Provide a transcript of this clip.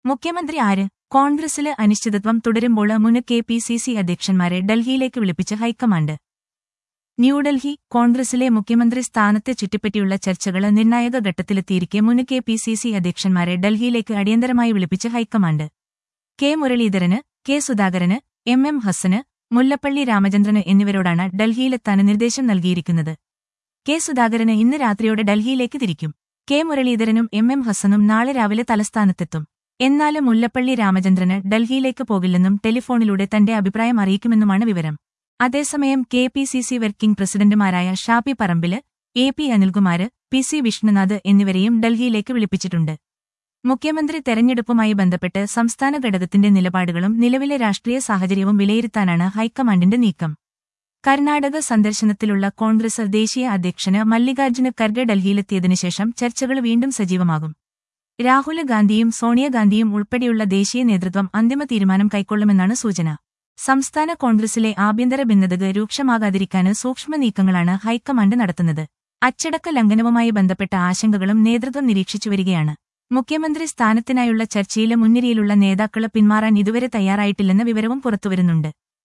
മുഖ്യമന്ത്രി ആര് കോൺഗ്രസില് അനിശ്ചിതത്വം തുടരുമ്പോൾ മുൻ കെ പി സി സി അധ്യക്ഷന്മാരെ ഡൽഹിയിലേക്ക് വിളിപ്പിച്ച് ഹൈക്കമാൻഡ് ന്യൂഡൽഹി കോൺഗ്രസിലെ മുഖ്യമന്ത്രി സ്ഥാനത്തെ ചുറ്റിപ്പറ്റിയുള്ള ചർച്ചകൾ നിർണായക ഘട്ടത്തിലെത്തിയിരിക്കെ മുൻ കെ പി സി സി അധ്യക്ഷന്മാരെ ഡൽഹിയിലേക്ക് അടിയന്തരമായി വിളിപ്പിച്ച് ഹൈക്കമാൻഡ് കെ മുരളീധരന് കെ സുധാകരന് എം എം ഹസന് മുല്ലപ്പള്ളി രാമചന്ദ്രന് എന്നിവരോടാണ് ഡൽഹിയിലെത്താൻ നിർദ്ദേശം നൽകിയിരിക്കുന്നത് കെ സുധാകരന് ഇന്ന് രാത്രിയോടെ ഡൽഹിയിലേക്ക് തിരിക്കും കെ മുരളീധരനും എം എം ഹസനും നാളെ രാവിലെ തലസ്ഥാനത്തെത്തും എന്നാൽ മുല്ലപ്പള്ളി രാമചന്ദ്രന് ഡൽഹിയിലേക്ക് പോകില്ലെന്നും ടെലിഫോണിലൂടെ തന്റെ അഭിപ്രായം അറിയിക്കുമെന്നുമാണ് വിവരം അതേസമയം K P C C working പ്രസിഡന്റുമാരായ Shafi Parambil A P Anilkumar P C Vishnunath എന്നിവരെയും ഡൽഹിയിലേക്ക് വിളിപ്പിച്ചിട്ടുണ്ട് മുഖ്യമന്ത്രി തെരഞ്ഞെടുപ്പുമായി ബന്ധപ്പെട്ട് സംസ്ഥാന ഘടകത്തിന്റെ നിലപാടുകളും നിലവിലെ രാഷ്ട്രീയ സാഹചര്യവും വിലയിരുത്താനാണ് ഹൈക്കമാൻഡിന്റെ നീക്കം കർണാടക സന്ദർശനത്തിലുള്ള കോൺഗ്രസ് ദേശീയ അധ്യക്ഷന് മല്ലികാർജ്ജുന ഖർഗെ ഡൽഹിയിലെത്തിയതിനു ശേഷം ചർച്ചകൾ വീണ്ടും സജീവമാകും രാഹുൽ ഗാന്ധിയും സോണിയാഗാന്ധിയും ഉൾപ്പെടെയുള്ള ദേശീയ നേതൃത്വം അന്തിമ തീരുമാനം കൈക്കൊള്ളുമെന്നാണ് സൂചന സംസ്ഥാന കോൺഗ്രസിലെ ആഭ്യന്തര ഭിന്നതകൾ രൂക്ഷമാകാതിരിക്കാന് സൂക്ഷ്മ നീക്കങ്ങളാണ് ഹൈക്കമാൻഡ് നടത്തുന്നത് അച്ചടക്ക ലംഘനവുമായി ബന്ധപ്പെട്ട ആശങ്കകളും നേതൃത്വം നിരീക്ഷിച്ചുവരികയാണ് മുഖ്യമന്ത്രി സ്ഥാനത്തിനായുള്ള ചർച്ചയിലെ മുൻനിരയിലുള്ള നേതാക്കള് പിന്മാറാൻ ഇതുവരെ തയ്യാറായിട്ടില്ലെന്ന വിവരവും പുറത്തുവരുന്നുണ്ട്